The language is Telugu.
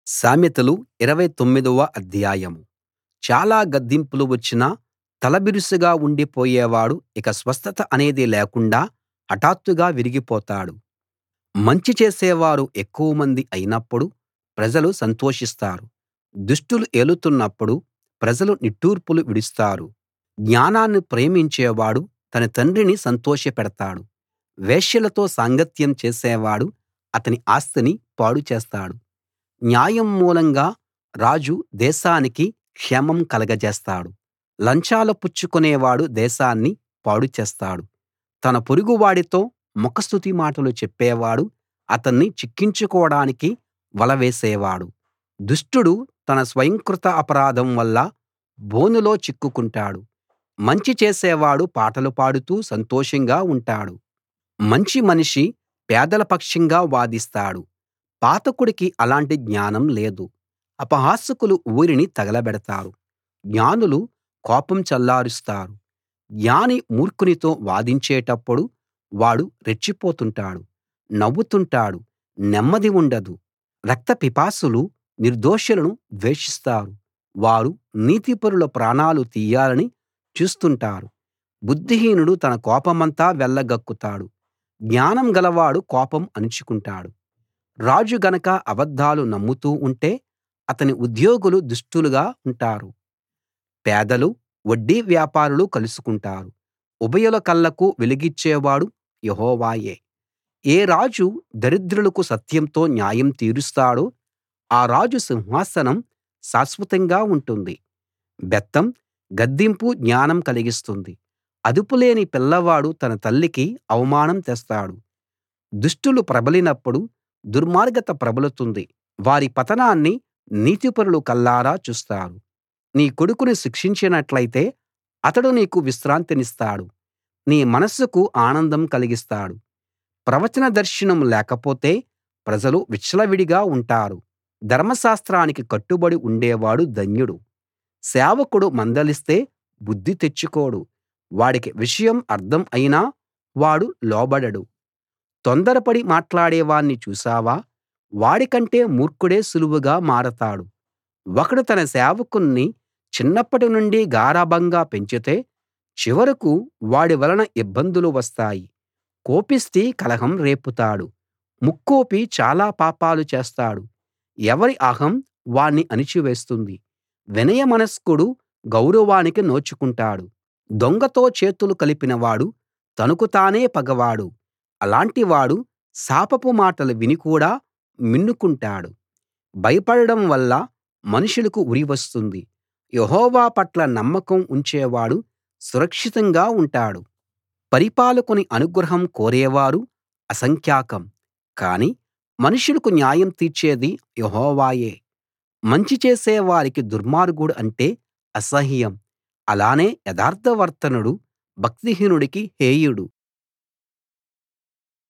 సామెతలు 29 వ అధ్యాయం చాలా గద్దింపులు వచ్చినా తలబిరుసుగా ఉండిపోయేవాడు ఇక స్వస్థత అనేది లేకుండా హఠాత్తుగా విరిగిపోతాడు మంచి చేసేవారు ఎక్కువమంది అయినప్పుడు ప్రజలు సంతోషిస్తారు దుష్టులు ఏలుతున్నప్పుడు ప్రజలు నిట్టూర్పులు విడుస్తారు జ్ఞానాన్ని ప్రేమించేవాడు తన తండ్రిని సంతోషపెడతాడు వేశ్యలతో సాంగత్యం చేసేవాడు అతని ఆస్తిని పాడు చేస్తాడు న్యాయం మూలంగా రాజు దేశానికి క్షేమం కలగజేస్తాడు లంచాలు పుచ్చుకునేవాడు దేశాన్ని పాడు చేస్తాడు తన పొరుగువాడితో ముఖస్తుతి మాటలు చెప్పేవాడు అతన్ని చిక్కించుకోడానికి వల వేసేవాడు దుష్టుడు తన స్వయంకృత అపరాధం వల్ల బోనులో చిక్కుకుంటాడు మంచి చేసేవాడు పాటలు పాడుతూ సంతోషంగా ఉంటాడు మంచి మనిషి పేదల పక్షంగా వాదిస్తాడు పాతకుడికి అలాంటి జ్ఞానం లేదు అపహాసకులు ఊరిని తగలబెడతారు జ్ఞానులు కోపం చల్లారుస్తారు జ్ఞాని మూర్ఖునితో వాదించేటప్పుడు వాడు రెచ్చిపోతుంటాడు నవ్వుతుంటాడు నెమ్మది ఉండదు రక్తపిపాసులు నిర్దోషులను ద్వేషిస్తారు వారు నీతిపరుల ప్రాణాలు తీయాలని చూస్తుంటారు బుద్ధిహీనుడు తన కోపమంతా వెళ్ళగక్కుతాడు జ్ఞానం గలవాడు కోపం అణుచుకుంటాడు రాజు గనక అబద్ధాలు నమ్ముతూ ఉంటే అతని ఉద్యోగులు దుష్టులుగా ఉంటారు పేదలు వడ్డీ వ్యాపారులు కలుసుకుంటారు ఉభయుల కళ్ళకు వెలుగిచ్చేవాడు యెహోవాయే ఏ రాజు దరిద్రులకు సత్యంతో న్యాయం తీరుస్తాడో ఆ రాజు సింహాసనం శాశ్వతంగా ఉంటుంది బెత్తం గద్దింపు జ్ఞానం కలిగిస్తుంది అదుపులేని పిల్లవాడు తన తల్లికి అవమానం తెస్తాడు దుష్టులు ప్రబలినప్పుడు దుర్మార్గత ప్రబలుతుంది వారి పతనాన్ని నీతిపరులు కళ్ళారా చూస్తారు నీ కొడుకుని శిక్షించినట్లయితే అతడు నీకు విశ్రాంతినిస్తాడు నీ మనస్సుకు ఆనందం కలిగిస్తాడు ప్రవచన దర్శనం లేకపోతే ప్రజలు విచ్చలవిడిగా ఉంటారు ధర్మశాస్త్రానికి కట్టుబడి ఉండేవాడు ధన్యుడు సేవకుడు మందలిస్తే బుద్ధి తెచ్చుకోడు వాడికి విషయం అర్థం అయినా వాడు లోబడడు తొందరపడి మాట్లాడేవాణ్ణి చూశావా వాడికంటే మూర్ఖుడే సులువుగా మారతాడు ఒకడు తన సేవకుణ్ణి చిన్నప్పటి నుండి గారాబంగా పెంచితే చివరకు వాడి వలన ఇబ్బందులు వస్తాయి కోపిష్టి కలహం రేపుతాడు ముక్కోపి చాలా పాపాలు చేస్తాడు ఎవరి అహం వాణ్ణి అణిచివేస్తుంది వినయమనస్కుడు గౌరవానికి నోచుకుంటాడు దొంగతో చేతులు కలిపినవాడు తనకు తానే పగవాడు అలాంటివాడు శాపపు మాటలు విని కూడా మిన్నుకుంటాడు భయపడడం వల్ల మనుషులకు ఉరి వస్తుంది యెహోవా పట్ల నమ్మకం ఉంచేవాడు సురక్షితంగా ఉంటాడు పరిపాలకుని అనుగ్రహం కోరేవారు అసంఖ్యాకం కానీ మనుషులకు న్యాయం తీర్చేది యెహోవాయే మంచి చేసే వారికి దుర్మార్గుడు అంటే అసహ్యం అలానే యథార్థవర్తనుడు భక్తిహీనుడికి హేయుడు